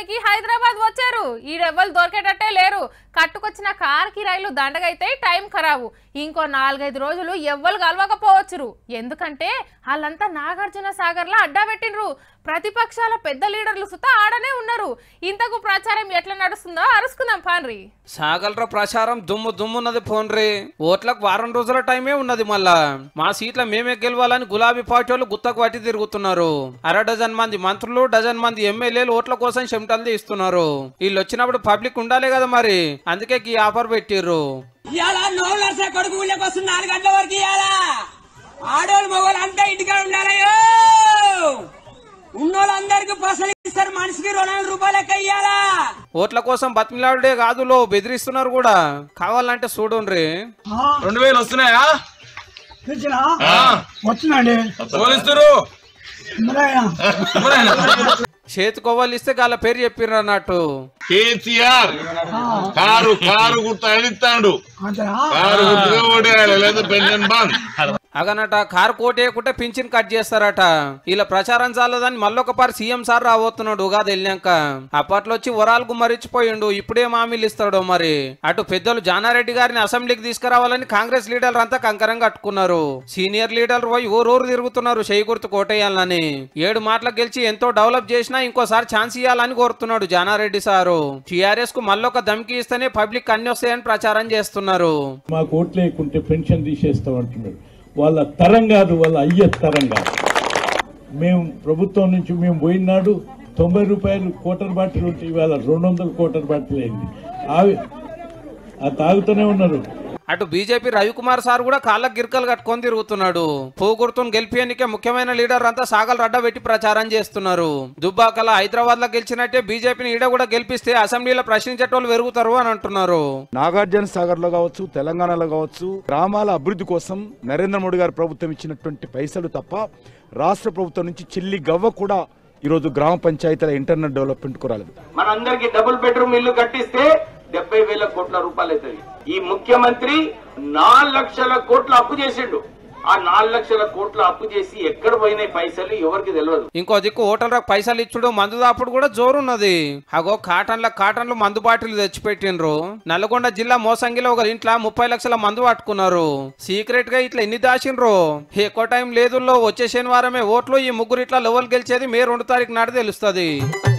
ప్రచారానికి హైదరాబాద్ వచ్చారు ఈడెవ్వరు దొరికేటట్టే లేరు కట్టుకొచ్చిన కార్ కిరాయిలు దండగైతే టైం ఖరాబు ఇంకో నాలుగైదు రోజులు ఎవ్వరు కలవకపోవచ్చురు ఎందుకంటే వాళ్ళంతా నాగార్జున సాగర్లో అడ్డా పెట్టిండ్రు ప్రతిపక్షాల పెద్ద లీడర్లు సుతా ఆడనే ఉన్నారు ఇంతకు ప్రచారం ఎట్లా నడుస్తుందో అరుసుకుందాం పాన్రి సాగల్ర ప్రచారం దుమ్ము దుమ్మున్నది ఫోన్ రే ఓట్లకు వారం రోజుల టైమే ఉన్నది మళ్ళా మా సీట్ల మేమే గెలవాలని గులాబీ పార్టీ వాళ్ళు గుత్తకు పట్టి తిరుగుతున్నారు అర డజన్ మంది మంత్రులు డజన్ మంది ఎమ్మెల్యేలు ఓట్ల కోసం చెమటలు తీస్తున్నారు వీళ్ళు వచ్చినప్పుడు పబ్లిక్ ఉండాలి కదా మరి అందుకే ఈ ఆఫర్ పెట్టిర్రు ఇవాళ నోవు నర్సే కొడుకు ఊళ్ళకి వస్తుంది నాలుగు గంటల వరకు ఇవాళ ఆడోళ్ళు మగవాళ్ళు అంతా ఇంటికాడ ఉండాలయ్యో ఉన్నోళ్ళందరికి పసలు ఇస్తారు మనిషికి రెండు వందల రూపాయలు లెక్క ఇయ్యాలా ఓట్ల కోసం బతిమిలాడే కాదులో బెదిరిస్తున్నారు కూడా కావాలంటే చూడండి రెండు వేలు వస్తున్నాయా తెచ్చినా ఆ, వచ్చినండి పోలిస్తారు ఎవరైనా చేతికొవ్వాలి ఇస్తే వాళ్ళ పేరు చెప్పిర్రు అన్నట్టు కేసీఆర్ కారు కారు గుర్తు అడిస్తాడు అంతేనా కారు గుర్తుగా ఓడేయాలి లేదా పెన్షన్ బంద్ అగనట కారు కోటేయకుంటే పింఛన్ కట్ చేస్తారట ఇలా ప్రచారం చాలదని మళ్ళొకపారి సీఎం సార్ రాబోతున్నాడు ఉగాది వెళ్ళాక అప్పట్లో వచ్చి వరాలు గుమ్మరిచ్చిపోయిండు ఇప్పుడే హామీలు ఇస్తాడు మరి అటు పెద్దలు జానారెడ్డి గారిని అసెంబ్లీకి తీసుకురావాలని కాంగ్రెస్ లీడర్లు అంతా కంకరం కట్టుకున్నారు సీనియర్ లీడర్లు పోయి ఊరూరు తిరుగుతున్నారు చేయి గుర్తు కోటేయాలని ఏడు మాటలకు గెలిచి ఎంతో డెవలప్ చేసినా ఇంకోసారి ఛాన్స్ ఇవ్వాలని కోరుతున్నాడు జానారెడ్డి సారు టిఆర్ఎస్ కు మళ్ళొక ధమ్కి ఇస్తేనే పబ్లిక్ అన్ని వస్తాయని ప్రచారం చేస్తున్నారు మాకు ఓట్లు లేకుంటే పెన్షన్ తీసేస్తాం అంటున్నాడు వాళ్ళ తరం కాదు వాళ్ళ అయ్య తరం కాదు మేము ప్రభుత్వం నుంచి మేము పోయినాడు తొంభై రూపాయలు కోటర్ బాటిల్ ఉంటే ఇవాళ రెండు వందల కోటర్ బాటిల్ అయింది అవి అది తాగుతూనే ఉన్నారు అటు బీజేపీ రవికుమార్ సార్ కూడా కాళ్ళకు గిరికలు కట్టుకొని తిరుగుతున్నాడు పోగుర్తును గెలిపియనికే ముఖ్యమైన లీడర్ అంతా సాగలు రడ్డ పెట్టి ప్రచారం చేస్తున్నారు దుబ్బాకల హైదరాబాద్ లో గెలిచినట్టే బీజేపీని ఈడ కూడా గెలిపిస్తే అసెంబ్లీలో ప్రశ్నించేటోళ్ళు పెరుగుతారు అని అంటున్నారు నాగార్జున సాగర్ లో కావచ్చు తెలంగాణలో కావచ్చు గ్రామాల అభివృద్ధి కోసం నరేంద్ర మోడీ గారి ప్రభుత్వం ఇచ్చినటువంటి పైసలు తప్ప రాష్ట్ర ప్రభుత్వం నుంచి చిల్లి గవ్వ కూడా ఈరోజు గ్రామ పంచాయతీల ఇంటర్నెట్ డెవలప్మెంట్ కు రాలేదు మనందరికి డబుల్ బెడ్రూమ్ ఇల్లు కట్టిస్తే డెబ్బై వేల కోట్ల రూపాయలు అవుతుంది ఈ ముఖ్యమంత్రి నాలుగు లక్షల కోట్ల అప్పు చేసిండు ఆ నాలుగు లక్షల కోట్ల అప్పు చేసి ఎక్కడ పోయినాయి పైసలు ఎవరికి తెలియదు ఇంకో దిక్కు హోటల్లకు పైసలు ఇచ్చుడు మందు దాపుడు కూడా జోరున్నది అగో కాటన్ల కాటన్లు మందు బాటిల్ తెచ్చిపెట్టిండ్రు నల్గొండ జిల్లా మోసంగిలో ఒక ఇంట్లో ముప్పై లక్షల మందు పట్టుకున్నారు సీక్రెట్ గా ఇట్లా ఎన్ని దాచిండ్రు ఎక్కువ టైం లేదుల్లో వచ్చే శనివారమే ఓట్లు ఈ ముగ్గురు ఇట్లా లెవెల్ గెలిచేది మే రెండు తారీఖు నాడు తెలుస్తుంది